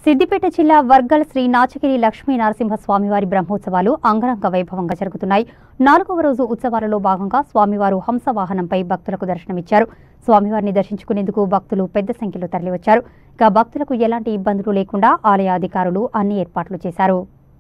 సిద్దిపేట జిల్లా వర్గల్ శ్రీ నాచగిరి లక్ష్మీ నరసింహస్వామివారి బ్రహ్మోత్సవాలు అంగరంగ వైభవంగా జరుగుతున్నాయి నాలుగవ రోజు ఉత్సవాలలో భాగంగా స్వామివారు హంస వాహనంపై భక్తులకు దర్శనమిచ్చారు స్వామివారిని దర్శించుకునేందుకు భక్తులు పెద్ద సంఖ్యలో తరలివచ్చారు ఇక భక్తులకు ఎలాంటి ఇబ్బందులు లేకుండా ఆలయ అధికారులు అన్ని ఏర్పాట్లు చేశారు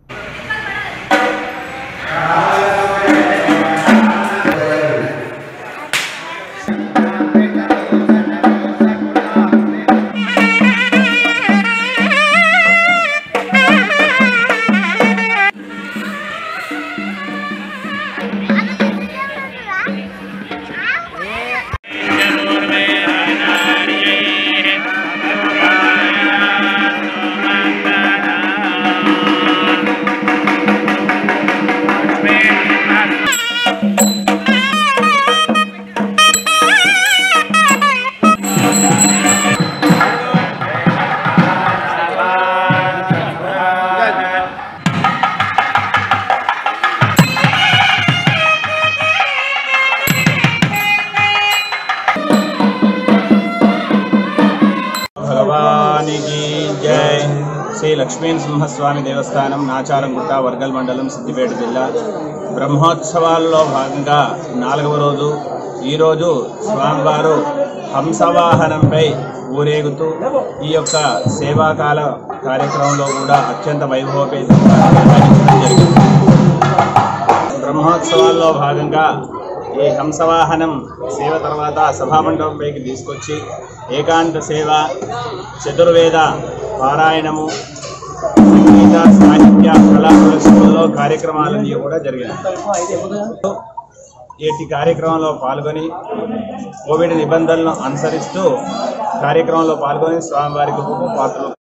భగవానికి జై శ్రీ లక్ష్మీ సింహస్వామి దేవస్థానం నాచారంగుట్ట వర్గల్ మండలం సిద్దిపేట జిల్లా బ్రహ్మోత్సవాల్లో భాగంగా నాలుగవ రోజు ఈరోజు స్వామివారు హంసవాహనంపై ఊరేగుతూ ఈ యొక్క సేవాకాల కార్యక్రమంలో కూడా అత్యంత వైభవపేతంగా నిర్వహించడం జరిగింది బ్రహ్మోత్సవాల్లో భాగంగా ఈ హంసవాహనం సేవ తర్వాత సభామండపంపైకి తీసుకొచ్చి ఏకాంత సేవ చతుర్వేద పారాయణము సంగీత సాహిత్య కళా ప్రదర్శనలో కార్యక్రమాలన్నీ కూడా జరిగినాయి ఏటి కార్యక్రమంలో పాల్గొని కోవిడ్ నిబంధనలను అనుసరిస్తూ కార్యక్రమంలో పాల్గొని స్వామివారికి పాత్రలు